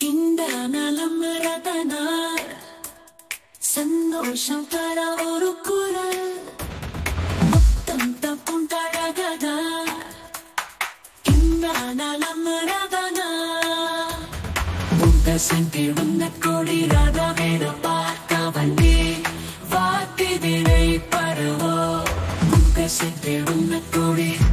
இந்த நலம் ரதனார் சந்தோஷம் தர ஒரு குரல் முத்தம் தப்பும் தழகதா இந்த நலம் ரதனா உங்க சென்றிடும் கொடி ரதவேட பார்க்க வந்தே வாத்தி வினை பருவோ உங்க சென்றிடும் கொடி